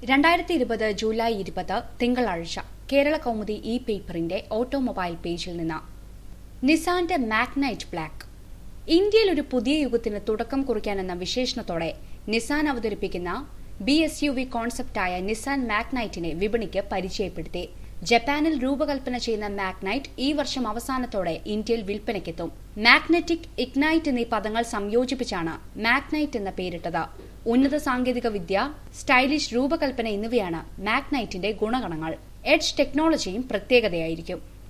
രണ്ടായിരത്തി ഇരുപത് ജൂലൈ ഇരുപത് തിങ്കളാഴ്ച കേരള കൗമുദി ഇ പേപ്പറിന്റെ ഓട്ടോമൊബൈൽ പേജിൽ നിന്ന് നിസാന്റെ മാഗ്നൈറ്റ് ബ്ലാക്ക് ഇന്ത്യയിൽ ഒരു പുതിയ യുഗത്തിന് തുടക്കം കുറിക്കാനെന്ന വിശേഷണത്തോടെ നിസാൻ അവതരിപ്പിക്കുന്ന ബി എസ് യു വി കോൺസെപ്റ്റായ നിസാൻ മാഗ്നൈറ്റിനെ വിപണിക്ക് പരിചയപ്പെടുത്തി ജപ്പാനിൽ രൂപകൽപ്പന ചെയ്യുന്ന മാഗ്നൈറ്റ് ഈ വർഷം അവസാനത്തോടെ ഇന്ത്യയിൽ വിൽപ്പനയ്ക്കെത്തും മാഗ്നറ്റിക് ഇഗ്നൈറ്റ് എന്നീ പദങ്ങൾ സംയോജിപ്പിച്ചാണ് മാഗ്നൈറ്റ് എന്ന പേരിട്ടത് ഉന്നത സാങ്കേതിക വിദ്യ സ്റ്റൈലിഷ് രൂപകൽപ്പന എന്നിവയാണ് മാഗ്നൈറ്റിന്റെ ഗുണഗണങ്ങൾ എഡ്ജ് ടെക്നോളജിയും പ്രത്യേകതയായിരിക്കും